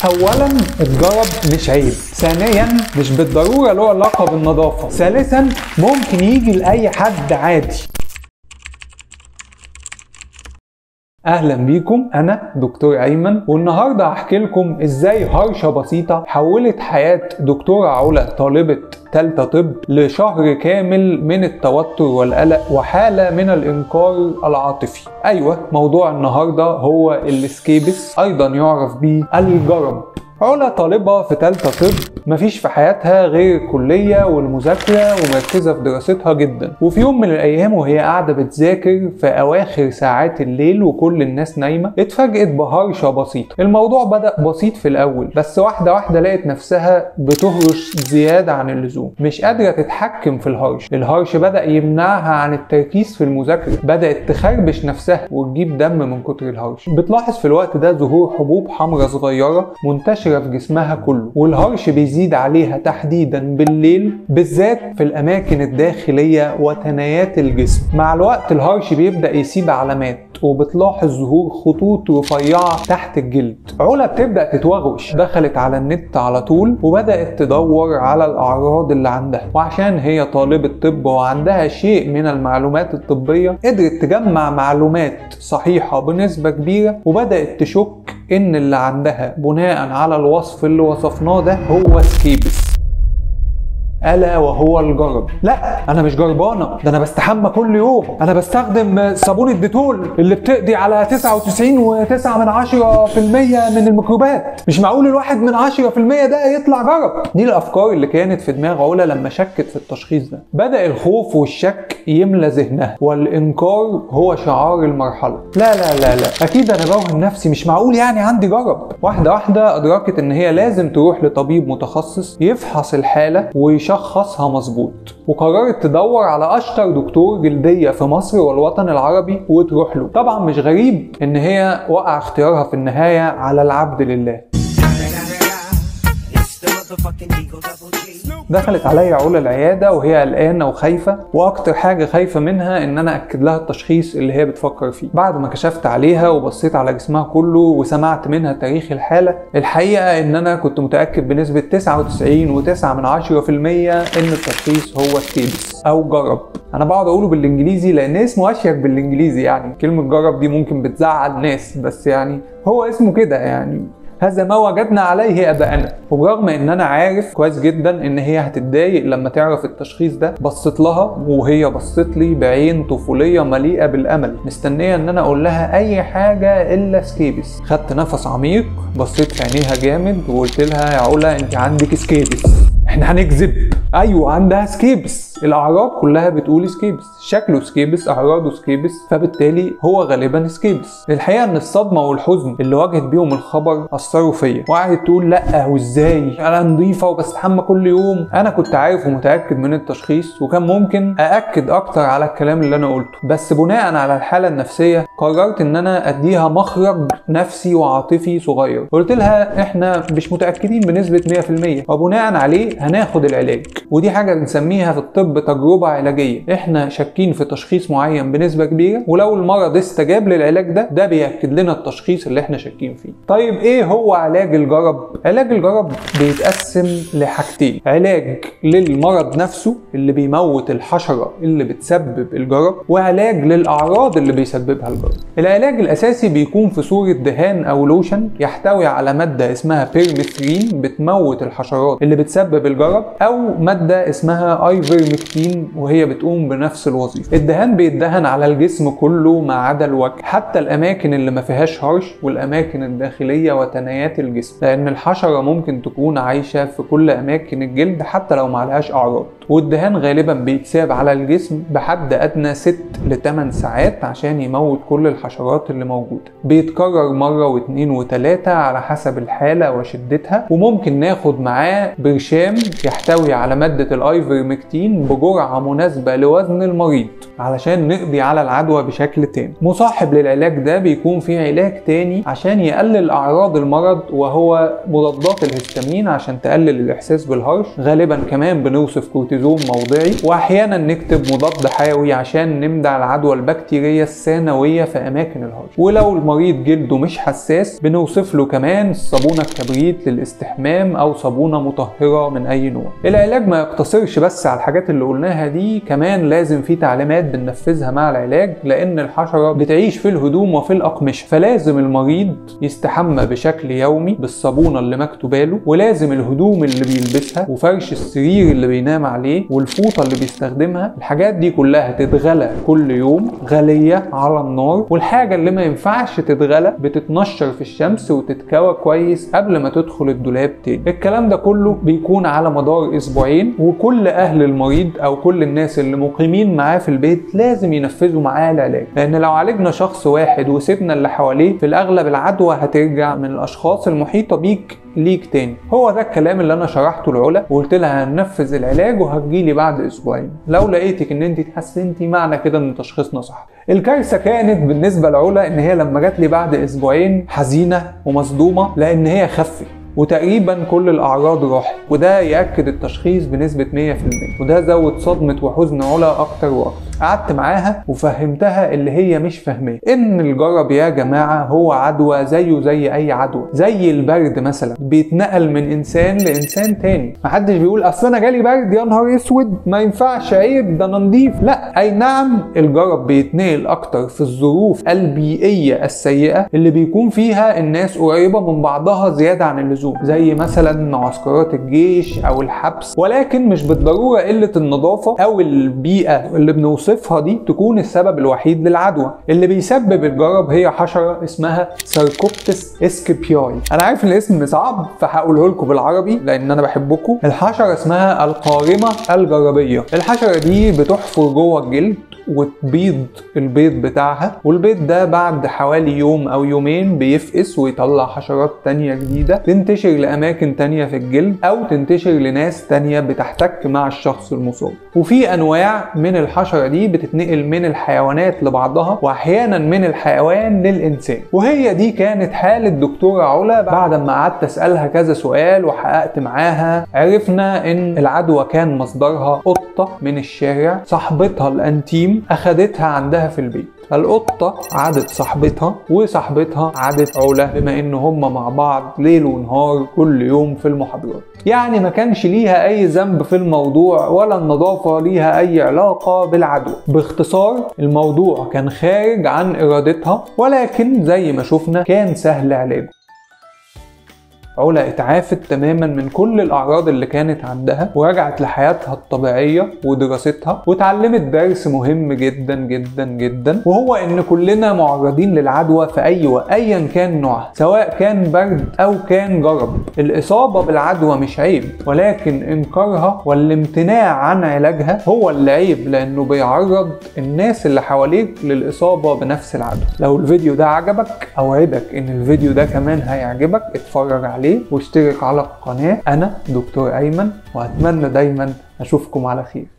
اولا الجرب مش عيب ثانيا مش بالضروره له علاقه بالنظافه ثالثا ممكن يجي لاي حد عادي اهلا بيكم انا دكتور ايمن والنهارده هحكي لكم ازاي هرشه بسيطه حولت حياه دكتوره علا طالبه تالتة طب لشهر كامل من التوتر والقلق وحالة من الإنكار العاطفي أيوة موضوع النهاردة هو السكيبس أيضا يعرف به الجرب علا طالبة في تالتة طب مفيش في حياتها غير الكلية والمذاكرة ومركزة في دراستها جدا وفي يوم من الأيام وهي قاعدة بتذاكر في أواخر ساعات الليل وكل الناس نايمة اتفاجئت بهرشة بسيطة الموضوع بدأ بسيط في الأول بس واحدة واحدة لقت نفسها بتهرش زيادة عن اللزوم مش قادرة تتحكم في الهرش الهرش بدأ يمنعها عن التركيز في المذاكرة بدأت تخربش نفسها وتجيب دم من كتر الهرش بتلاحظ في الوقت ده ظهور حبوب حمراء صغيرة منتشرة في جسمها كله والهرش بيزيد عليها تحديدا بالليل بالذات في الأماكن الداخلية وتنايات الجسم مع الوقت الهرش بيبدأ يسيب علامات وبتلاحظ ظهور خطوط رفيعة تحت الجلد علا بتبدأ تتوغوش دخلت على النت على طول وبدأت تدور على الأعراض اللي عندها وعشان هي طالبة طب وعندها شيء من المعلومات الطبية قدرت تجمع معلومات صحيحة بنسبة كبيرة وبدأت تشك ان اللي عندها بناء على الوصف اللي وصفناه ده هو سكيبس الا وهو الجرب لا انا مش جربانه ده انا بستحمى كل يوم انا بستخدم صابون الديتول اللي بتقضي على 99.9 من 10% من الميكروبات مش معقول الواحد من 10% ده يطلع جرب دي الافكار اللي كانت في دماغ علا لما شكت في التشخيص ده بدا الخوف والشك يملى ذهنها والانكار هو شعار المرحله لا لا لا لا اكيد انا بوهم نفسي مش معقول يعني عندي جرب واحده واحده ادركت ان هي لازم تروح لطبيب متخصص يفحص الحاله ويشخص يشخصها مظبوط وقررت تدور على اشطر دكتور جلديه في مصر والوطن العربي وتروح له طبعا مش غريب ان هي وقع اختيارها في النهايه على العبد لله دخلت عليا علا العياده وهي قلقانه وخايفه واكتر حاجه خايفه منها ان انا اكد لها التشخيص اللي هي بتفكر فيه بعد ما كشفت عليها وبصيت على جسمها كله وسمعت منها تاريخ الحاله الحقيقه ان انا كنت متاكد بنسبه 99.9 من 10% ان التشخيص هو سكيبس او جرب انا بقعد اقوله بالانجليزي لان اسمه اشيك بالانجليزي يعني كلمه جرب دي ممكن بتزعل ناس بس يعني هو اسمه كده يعني هذا ما وجدنا عليه اباءنا وبرغم ان انا عارف كويس جدا ان هي هتتضايق لما تعرف التشخيص ده بصيت لها وهي بصت لي بعين طفوليه مليئه بالامل مستنيه ان انا اقول لها اي حاجه الا سكيبس خدت نفس عميق بصيت في عينيها جامد وقلت لها يا علا انت عندك سكيبس احنا هنكذب ايوه عندها سكيبس الاعراض كلها بتقول سكيبس شكله سكيبس اعراضه سكيبس فبالتالي هو غالبا سكيبس الحقيقه ان الصدمه والحزن اللي واجهت بيهم الخبر اثروا فيا وقعدت تقول لا وازاي انا نظيفه وبستحمى كل يوم انا كنت عارف ومتاكد من التشخيص وكان ممكن ااكد اكتر على الكلام اللي انا قلته بس بناء على الحاله النفسيه قررت ان انا اديها مخرج نفسي وعاطفي صغير قلت لها احنا مش متاكدين بنسبه 100% وبناء عليه هناخد العلاج ودي حاجه بنسميها في الطب تجربه علاجيه احنا شاكين في تشخيص معين بنسبه كبيره ولو المرض استجاب للعلاج ده ده بياكد لنا التشخيص اللي احنا شاكين فيه طيب ايه هو علاج الجرب علاج الجرب بيتقسم لحاجتين علاج للمرض نفسه اللي بيموت الحشره اللي بتسبب الجرب وعلاج للاعراض اللي بيسببها الجرب العلاج الاساسي بيكون في صوره دهان او لوشن يحتوي على ماده اسمها بيرمثرين بتموت الحشرات اللي بتسبب الجرب او ماده اسمها ايفرمكتين وهي بتقوم بنفس الوظيفه الدهان بيدهن على الجسم كله ما عدا الوجه حتى الاماكن اللي ما فيهاش هرش والاماكن الداخليه وتنايات الجسم لان الحشره ممكن تكون عايشه في كل اماكن الجلد حتى لو ما عليهاش اعراض والدهان غالبا بيتساب على الجسم بحد ادنى 6 ل 8 ساعات عشان يموت كل الحشرات اللي موجوده بيتكرر مره واثنين وثلاثه على حسب الحاله وشدتها وممكن ناخد معاه برشام يحتوي على ماده الايفرمكتين بجرعه مناسبه لوزن المريض علشان نقضي على العدوى بشكل تام مصاحب للعلاج ده بيكون في علاج تاني عشان يقلل اعراض المرض وهو مضادات الهستامين عشان تقلل الاحساس بالهرش غالبا كمان بنوصف كورتيزون كورتيزون موضعي واحيانا نكتب مضاد حيوي عشان نمنع العدوى البكتيريه الثانويه في اماكن الهرش ولو المريض جلده مش حساس بنوصف له كمان صابونه كبريت للاستحمام او صابونه مطهره من اي نوع العلاج ما يقتصرش بس على الحاجات اللي قلناها دي كمان لازم في تعليمات بننفذها مع العلاج لان الحشره بتعيش في الهدوم وفي الاقمشه فلازم المريض يستحمى بشكل يومي بالصابونه اللي مكتوبه له ولازم الهدوم اللي بيلبسها وفرش السرير اللي بينام عليه والفوطه اللي بيستخدمها الحاجات دي كلها تتغلى كل يوم غليه على النار والحاجه اللي ما ينفعش تتغلى بتتنشر في الشمس وتتكوى كويس قبل ما تدخل الدولاب تاني الكلام ده كله بيكون على مدار اسبوعين وكل اهل المريض او كل الناس اللي مقيمين معاه في البيت لازم ينفذوا معاه العلاج لان لو عالجنا شخص واحد وسيبنا اللي حواليه في الاغلب العدوى هترجع من الاشخاص المحيطه بيك ليك تاني هو ده الكلام اللي انا شرحته لعلا وقلت لها هننفذ العلاج وهتجيلي بعد اسبوعين لو لقيتك ان انت اتحسنتي معنى كده ان تشخيصنا صح الكارثه كانت بالنسبه لعلا ان هي لما جات لي بعد اسبوعين حزينه ومصدومه لان هي خفت وتقريبا كل الاعراض راحت وده ياكد التشخيص بنسبه 100% وده زود صدمه وحزن علا اكتر واكتر قعدت معاها وفهمتها اللي هي مش فاهماه ان الجرب يا جماعه هو عدوى زيه زي اي عدوى زي البرد مثلا بيتنقل من انسان لانسان تاني محدش بيقول اصل انا جالي برد يا نهار اسود ما ينفعش عيب ده انا نضيف لا اي نعم الجرب بيتنقل اكتر في الظروف البيئيه السيئه اللي بيكون فيها الناس قريبه من بعضها زياده عن اللزوم زي مثلا معسكرات الجيش او الحبس ولكن مش بالضروره قله النظافه او البيئه اللي بنوصفها دي تكون السبب الوحيد للعدوى اللي بيسبب الجرب هي حشره اسمها ساركوبتس اسكيبياي انا عارف ان الاسم صعب فهقوله لكم بالعربي لان انا بحبكم الحشره اسمها القارمه الجربيه الحشره دي بتحفر جوه الجلد وتبيض البيض بتاعها والبيض ده بعد حوالي يوم او يومين بيفقس ويطلع حشرات تانية جديدة تنتشر لأماكن تانية في الجلد أو تنتشر لناس تانية بتحتك مع الشخص المصاب وفي أنواع من الحشرة دي بتتنقل من الحيوانات لبعضها وأحيانا من الحيوان للإنسان وهي دي كانت حالة دكتورة علا بعد ما قعدت أسألها كذا سؤال وحققت معاها عرفنا إن العدوى كان مصدرها قطة من الشارع صاحبتها الأنتيم أخدتها عندها في البيت القطة عادت صاحبتها وصاحبتها عادت علا بما ان هما مع بعض ليل ونهار كل يوم في المحاضرات يعني ما كانش ليها اي ذنب في الموضوع ولا النظافة ليها اي علاقة بالعدوى باختصار الموضوع كان خارج عن ارادتها ولكن زي ما شفنا كان سهل علاجه علا اتعافت تماما من كل الاعراض اللي كانت عندها ورجعت لحياتها الطبيعيه ودراستها واتعلمت درس مهم جدا جدا جدا وهو ان كلنا معرضين للعدوى في اي وقت ايا كان نوعها سواء كان برد او كان جرب الاصابه بالعدوى مش عيب ولكن انكارها والامتناع عن علاجها هو اللي عيب لانه بيعرض الناس اللي حواليك للاصابه بنفس العدوى لو الفيديو ده عجبك اوعدك ان الفيديو ده كمان هيعجبك اتفرج عليه عليه واشترك على القناة أنا دكتور أيمن وأتمنى دايما أشوفكم على خير